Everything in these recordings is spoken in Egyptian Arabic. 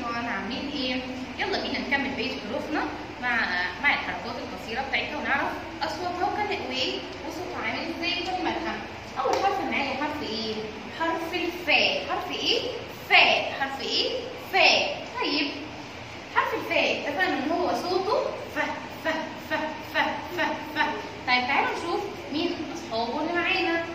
everyone عاملين ايه؟ يلا بينا نكمل بقية حروفنا مع مع الحركات القصيرة بتاعتها ونعرف أصواتها وكان وايه وصوتها عامل ازاي وكلماتها. أول حرف معايا حرف ايه؟ حرف الفاء، حرف ايه؟ فاء، حرف ايه؟ فاء. طيب حرف الفاء اتفقنا ان هو صوته ف ف ف ف ف ف طيب تعالوا نشوف مين أصحابه اللي معانا.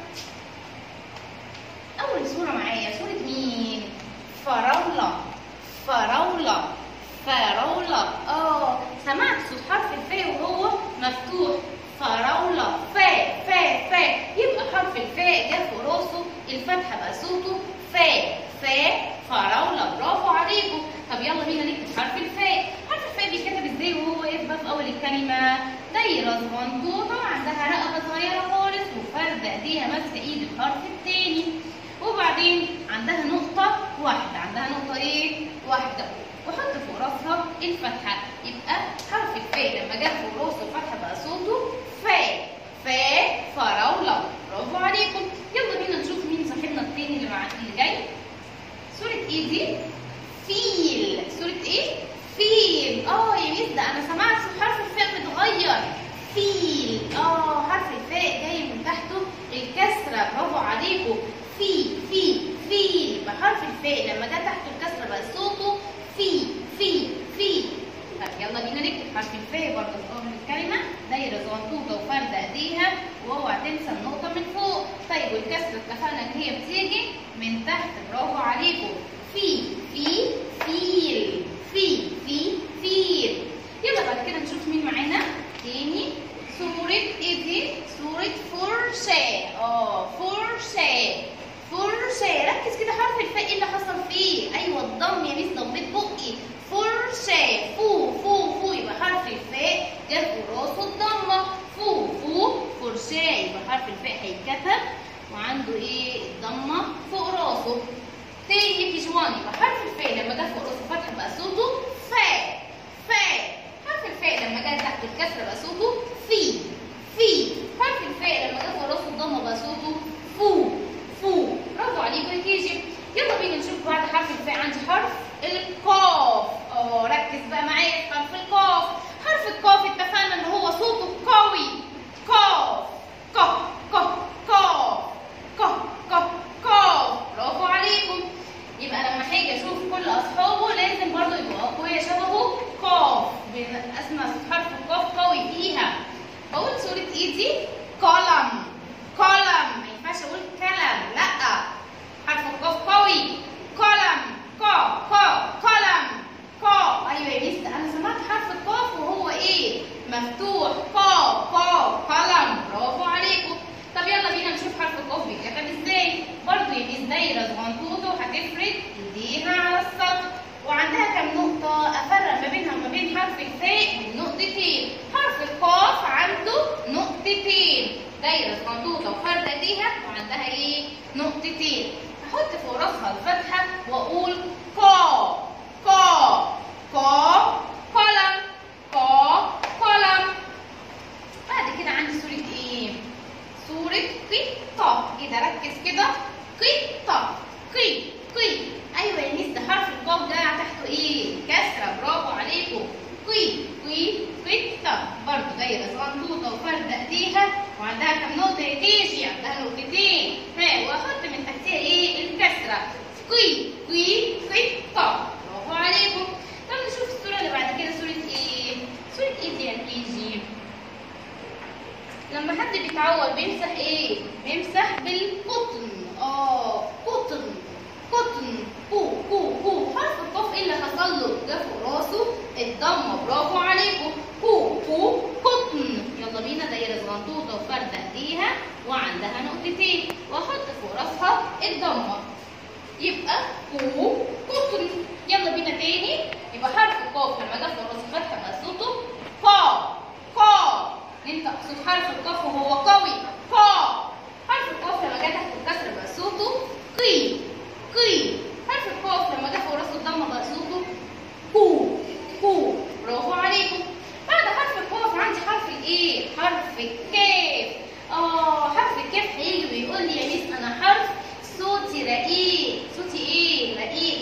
أول صورة معايا صورة مين؟ فراولة فراولة فراولة اه سمعت صوت حرف الفاء وهو مفتوح فراولة فاء فاء فاء يبقى حرف الفاء جه في راسه الفتحة بقى صوته فاء فاء فراولة برافو عليكم طب يلا بينا نكتب حرف الفاء حرف الفاء بيتكتب ازاي وهو يبقى في أول الكلمة دايرة صغنطوطة عندها رقبة صغيرة خالص وفردة ايديها ماسكة ايد الحرف التاني وبعدين عندها نقطة واحدة عندها نقطة ايه؟ واحدة وحط فوق راسها الفتحة يبقى حرف الفاء لما جه فوق راسه الفتحة بقى صوته فاء فاء فراولة برافو عليكم يلا بينا نشوف مين صاحبنا التاني اللي مع اللي جاي صورة ايه دي؟ فيل صورة ايه؟ فيل اه يا ميس ده انا سمعت صوت حرف الفاء متغير فيل اه حرف الفاء جاي من تحته الكسرة برافو عليكم في في في يبقى حرف الفاء لما جه تحت الكسره بقى صوته في في في طب يلا بينا نكتب حرف الفاء برضه في اول الكلمه دايره صغنطوطه وفارده ايديها واوعى تنسى النقطه من فوق طيب والكسره اتفقنا ان هي بتيجي من تحت برافو عليكم في في فيل في في فيل يلا بعد كده نشوف مين معانا تاني صورة ايه دي؟ صورة فرشاة اه فرشاة فرشاة ركز كده حرف الفاء ايه اللي حصل فيه؟ ايوه الضم يا ميس ضميت بقي فرشاة فو فو فو يبقى حرف الفاء جه في راسه الضمة فو فو فرشاة يبقى حرف الفاء هيتكتب وعنده ايه؟ الضمة فوق راسه تاني كي جوان يبقى حرف الفاء لما جه فوق راسه فتحة بقى صوته فاء فاء حرف الفاء لما جه تحت الكسرة بقى صوته في في حرف الفاء لما جه فوق راسه الضمة بقى صوته فو فو برافو عليكم يا كيجي يلا بينا نشوف بعد حرف الفاء عندي حرف القاف اه ركز بقى معايا في حرف القاف حرف القاف اتفقنا ان هو صوته قوي قاف ق ق قاف ق ق قاف برافو عليكم يبقى لما هاجي اشوف كل اصحابه لازم برضه يبقوا اقوياء شبهه قاف اسمع صوت حرف القاف قوي فيها بقول صورة ايدي قلم قلم ما ينفعش اقول كلام لا حرف القاف قوي قلم قا قا قلم قا ايوه يا ميس انا سمعت حرف القاف وهو ايه مفتوح قا قا قلم برافو عليكم طب يلا بينا نشوف حرف القاف بيتكتب ازاي برضه يا ميس دايره صغنطوطه وهتفرد ايديها على السطر وعندها كام نقطة أفرق ما بينها وما بين حرف الفاء من نقطتين، حرف القاف عنده نقطتين، دايرة صندوقة وفردة ايديها وعندها ايه؟ نقطتين، هحط فوق راسها الفتحة وأقول قا قا قا قلم قا قلم. بعد كده عندي صورة ايه؟ صورة قطة، ايه ده ركز كده؟ قطة قي قي ايوه يا ميس ده حرف القاف ده تحته ايه؟ كسره برافو عليكم قي قي قطه برضه دايره صندوقه وفرده ايديها وعندها كام نقطه يا كيشي؟ عندها نقطتين ها واحط من تحتها ايه؟ الكسره قي قي قطه برافو عليكم طب نشوف الصوره اللي بعد كده صوره ايه؟ صوره ايه دي يا كيجي؟ لما حد بيتعور بيمسح ايه؟ بيمسح بالقطن اه قطن قطن كو كو كو حرف القاف ايه اللي حصل له؟ جه فوق راسه الضمه برافو عليكم كو كو قطن يلا بينا دايره صغنطوطه وفرده ايديها وعندها نقطتين واحط فوق راسها الضمه يبقى كو قطن يلا بينا تاني يبقى حرف القاف لما جه فوق راسه فتحه بقى صوته قا قا ننطق صوت حرف القاف وهو قوي قا حرف القاف لما جه تحت الكسر بقى صوته قي قي حرف القاف لما جه فوق راس الضمه بقى صوته كو كو برافو عليكم بعد حرف القاف عندي حرف الايه حرف الكاف اه حرف الكاف هيجي ويقول لي يا ميس انا حرف صوتي رقيق صوتي ايه رقيق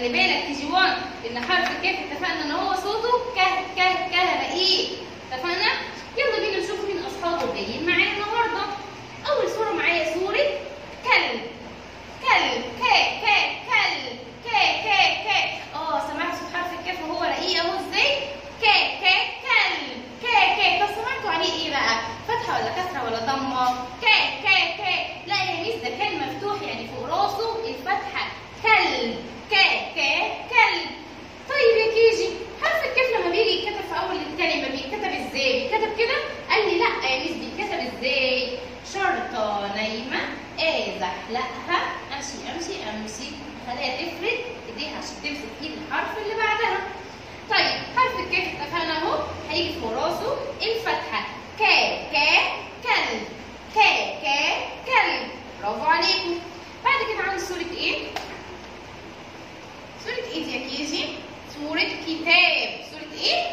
خلي بالك كي جي 1 ان حرف الكاف اتفقنا ان هو صوته ك ك ك رقيق اتفقنا يلا بينا نشوف مين اصحابه الجايين معايا النهارده اول صوره معايا صوره كلب كلب ك ك كلب ك ك ك اه سمعت صوت حرف الكاف وهو رقيق اهو ازاي ك ك كلب ك ك طب سمعتوا عليه ايه بقى فتحه ولا كسره ولا ضمه ك ك ك لا يا ميس ده كان مفتوح يعني فوق راسه الفتحه كلب ك ك كلب طيب يا كيجي حرف الكاف لما بيجي يتكتب في اول الكلمه بيتكتب ازاي بيتكتب كده قال لي لا يا ميس بيتكتب ازاي شرطه نايمه ايه زحلقها امشي امشي امشي خليها تفرد ايديها عشان تمسك ايد الحرف اللي بعدها طيب حرف الكاف اتفقنا اهو هيجي فوق راسه الفتحه ك ك كلب ك ك كلب برافو عليكم بعد كده عندي صوره ايه صوره ايه دي يا كيجي صوره كتاب صوره ايه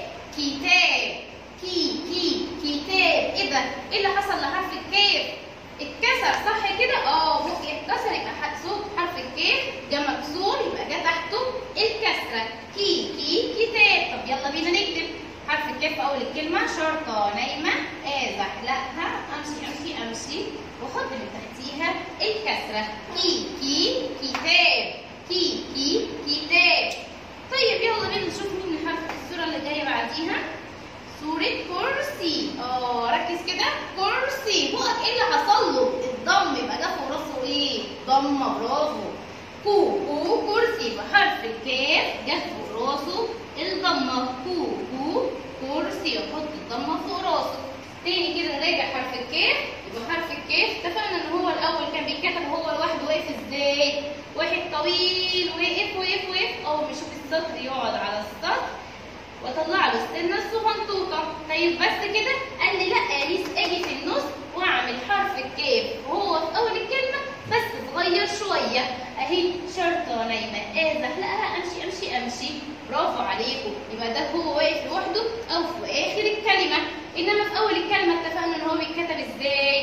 كتاب كي كي كتاب ايه ده ايه اللي حصل لحرف الكاف اتكسر صح كده اه بقي اتكسر يبقى ح- صوت حرف الكاف جه مكسور يبقى جه تحته الكسره كي كي كتاب طب يلا بينا نكتب حرف الكاف في اول الكلمه شرطه نايمه آه زحلقها امشي امشي امشي واحط من تحتيها الكسره كي كي كتاب كي كي كتاب طيب يلا بينا نشوف مين حرف الصوره اللي جايه بعديها صورة كرسي اه ركز كده كرسي بقك ايه اللي حصل له الضم يبقى ده فوق راسه ايه ضمه برافو كو كو كرسي يبقى حرف الكاف جه فوق راسه الضمه كو كو كرسي يحط الضمه فوق راسه تاني كده نراجع حرف الكاف يبقى حرف الكاف اتفقنا ان هو الاول كان بيتكتب هو لوحده واقف ازاي واحد طويل وقف وقف وقف اول ما يشوف السطر يقعد على السطر واطلع له السنه الصغنطوطه طيب بس كده قال لي لا يا ميس اجي في النص واعمل حرف الكاف وهو في اول الكلمه بس صغير شويه اهي شرطه نايمه اه زحلقها امشي امشي امشي برافو عليكم يبقى ده هو واقف لوحده او في اخر الكلمه انما في اول الكلمه اتفقنا ان هو بيتكتب ازاي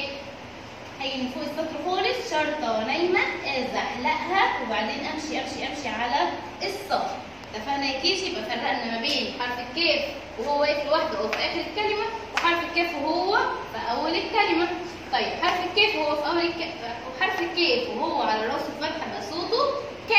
هيجي من فوق السطر خالص شرطه نايمه اه زحلقها وبعدين امشي امشي امشي على السطر اتفقنا يا كيشي يبقى فرقنا ما بين حرف الكاف وهو واقف لوحده او في اخر الكلمه وحرف الكاف وهو في اول الكلمه طيب حرف الكاف وهو في اول الك... وحرف الكاف وهو على راسه فتحه بقى صوته ك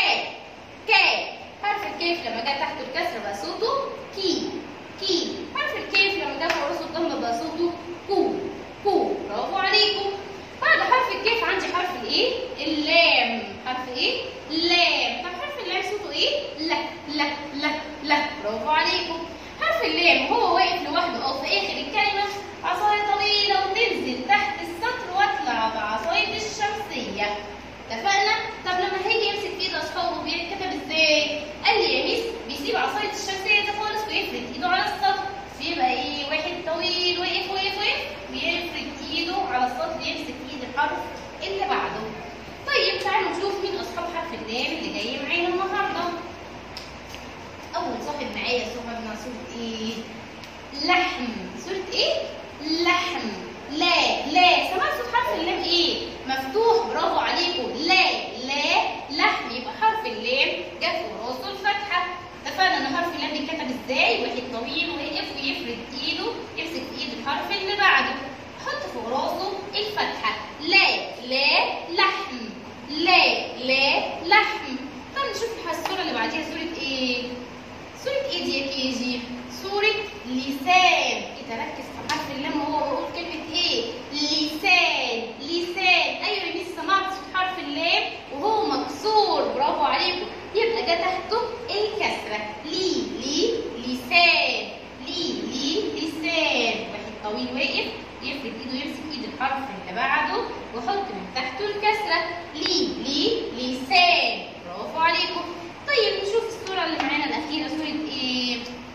ك حرف الكاف لما جه تحته الكسره بقى صوته كي كي حرف الكاف لما جه فوق راسه الضمه بقى صوته كو كو برافو عليكم بعد حرف الكاف عندي حرف الايه اللام حرف ايه لام طب حرف اللام صوته ايه لا لا لا لا برافو عليكم حرف اللام وهو واقف لوحده او في اخر الكلمه عصايه طويله وتنزل تحت السطر واطلع بعصايه الشمسيه اتفقنا طب لما هيجي يمسك في ايد اصحابه بيتكتب ازاي قال لي يا ميس بيسيب عصايه الشمسيه دي خالص ويفرد ايده على السطر بيبقى ايه واحد طويل وقف وقف وقف ويفرد ايده على السطر يمسك ايد الحرف اللي بعده طيب تعالوا نشوف مين اصحاب حرف اللام اللي جاي معانا النهارده اول صاحب معايا صاحبنا صورة ايه لحم صورة ايه لحم لا لا سمعت صوت حرف اللام ايه مفتوح برافو عليكم لا لا لحم يبقى حرف اللام جه فوق راسه الفتحه اتفقنا ان حرف اللام بيتكتب ازاي واحد طويل ويقف ويفرد ايده يمسك ايد الحرف اللي بعده حط فوق راسه الفتحه لا لا لحم لا لا لحم طب نشوف الصوره اللي بعديها صوره ايه صورة ايه دي يا كيجي؟ صورة لسان، يتركز في حرف اللام وهو بيقول كلمة ايه؟ لسان، لسان، ايوه يا ميس سمعت صوت حرف اللام وهو مكسور، برافو عليكم، يبقى جه تحته الكسرة، لي لي لسان، لي لي لسان، واحد طويل واقف يفرد ايده يمسك ايد الحرف اللي بعده ويحط من تحته الكسرة، لي لي لسان، برافو عليكم. طيب نشوف الصورة اللي معانا الأخيرة صورة إيه؟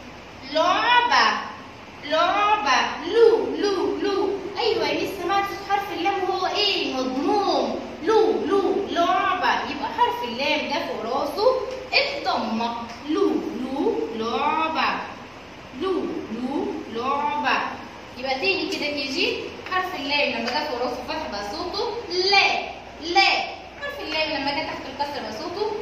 لعبة لعبة لو لو لو أيوة يا ميس سمعت صوت حرف اللام وهو إيه؟ مضموم لو لو لعبة يبقى حرف اللام ده فوق راسه الضمة لو لو لعبة لو لو لعبة يبقى تاني كده كيجي حرف اللام لما جه فوق راسه فتح بقى صوته لا لا حرف اللام لما جه تحت الكسر بقى صوته